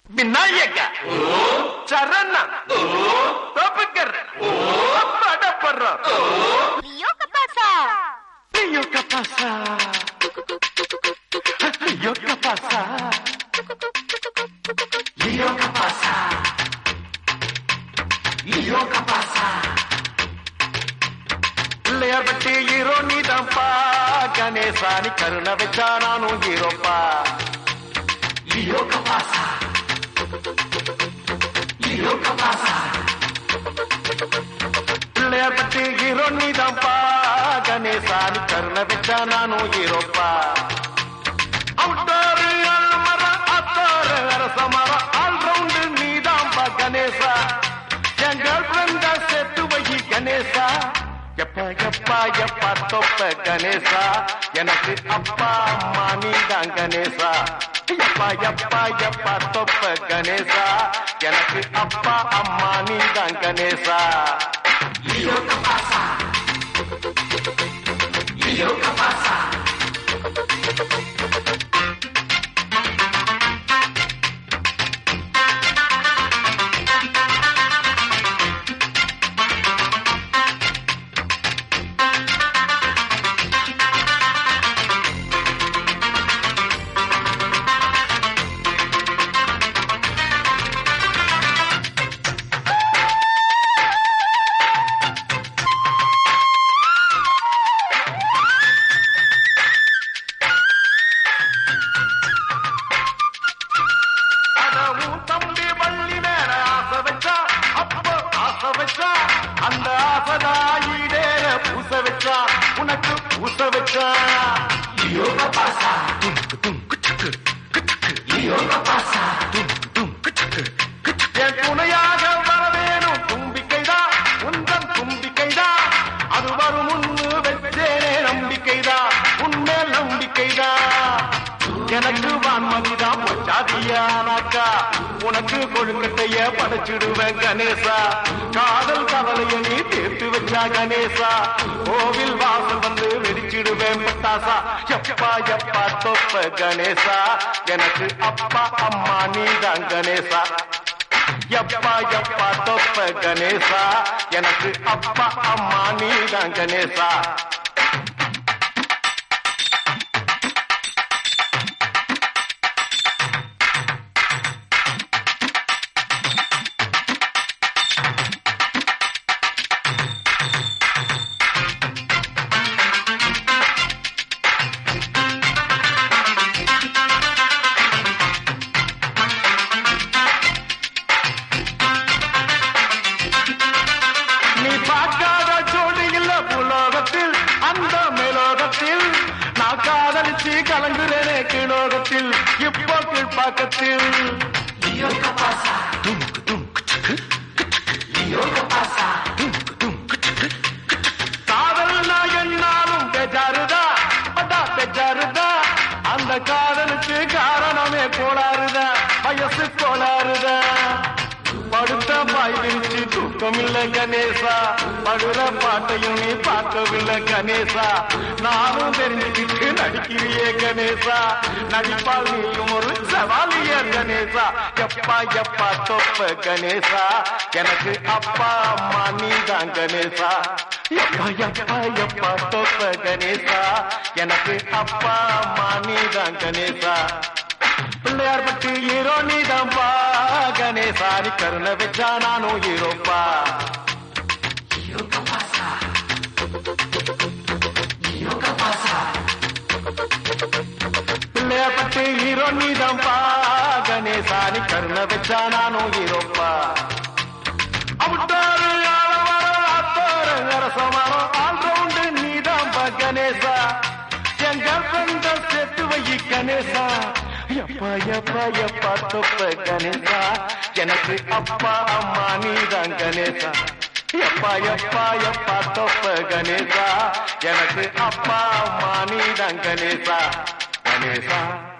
விநாயக சரண தப்புக்கர் படப்படுற Rio que pasa? ஐயோ கப்பாசா ஐயோ கப்பாசா ஐயோ கப்பாசா ஐயோ கப்பாசா பிள்ளையார் பட்டி ஹீரோ நீதான்ப்பா கணேசா நீ கருணை வச்சா நானும் ஹீரோப்பா ஐயோ கப்பாசா ஐயோ கப்பாசா பிள்ளையார் பட்டி ஹீரோ நீதான்ப்பா கணேசா நீ கருணை வச்சா நானும் ஹீரோப்பா அவுட்டாரு அல்மர அத்தாரு அரசமர ஆல் ரவுண்டு நீதான்ப்பா கணேசா என் கேர்ள் ஃப்ரெண்ட சேர்த்து வை கணேசா எப்பா எப்பா எப்பா தொப்ப கணேசா எனக்கு அப்பா அம்மா நீதான் கணேசா எப்பா எப்பா எப்பா தொப்ப கணேசா எனக்கு அப்பா அம்மா நீதான் கணேசா அதவும் தம்பி வள்ளி மேல ஆசை வச்சா அப்ப ஆசை வச்சா அந்த ஆசைதாயிடேற பூச வச்சா உனக்கு பூச வச்சா யோக பாசா யோக பாசா என் துணையாக வரவேணும் தும்பிக்கைதான் உந்தன் தும்பிக்கைதான் அது வரும் முன்னு வச்சேனே நம்பிக்கைதான் உன்மேல் நம்பிக்கைதான் எனக்கு வான்மதிதான் பொச்சாதியானாக்கா உனக்கு கொழுக்கட்டைய படைச்சிடுவேன் கணேசா காதல் கவலைய நீ தீர்த்து வச்சா கணேசா கோவில் வாசல் வந்து வெடிச்சிடுவேன் பட்டாசா எப்பா எப்பா தொப்ப கணேசா எனக்கு அப்பா அம்மா நீதான் கணேசா எப்பா எப்பா தொப்ப கணேசா எனக்கு அப்பா அம்மா நீதான் கணேசா நீ பார்க்காத ஜோடி இல்ல புலோகத்தில் அந்த மேலோகத்தில் நான் காதலிச்சு கலங்குறேனே கீழோகத்தில் இப்போ கீழ்பாக்கத்தில் காதல் நான் என்னாலும் பெஜாருதா அடா பெஜாருதா அந்த காதலுக்கு காரணமே கோளாறுதா வயசு கோளாறுதா படுத்த பாய் விரிச்சு தூக்கமில்லை கணேசா படுற பாட்டையும் நீ பார்க்கவில்லை கணேசா நானும் தெரிஞ்சுக்கிட்டு நடிக்கிறியே கணேசா நடிப்பால் நீயும் ஒரு சவாலிய கணேசா எப்பா எப்பா தொப்ப கணேசா எனக்கு அப்பா அம்மா நீதான் கணேசா எப்பா எப்பா எப்பா தொப்ப கணேசா எனக்கு அப்பா அம்மா நீதான் கணேசா பிள்ளையார் பட்டி ஹீரோ நீதான்பா கணேசா நீ கருணை வச்சா நானும் ஹீரோப்பா பிள்ளையார் பட்டி ஹீரோ நீதான்பா கணேசா நீ கருணை வச்சா நானும் ஹீரோப்பா அவுட்டாரு ஆளவரம் அத்தாரு அரசமரம் ஆல் ரவுண்டு நீதான்பா கணேசா என் கர்ப்பந்த சேர்த்து வை கணேசா எப்பா எப்பா எப்பா தொப்ப கணேசா எனக்கு அப்பா அம்மா நீதான் கணேசா எப்பா எப்பா எப்பா தொப்ப கணேசா எனக்கு அப்பா அம்மா நீதான் கணேசா கணேசா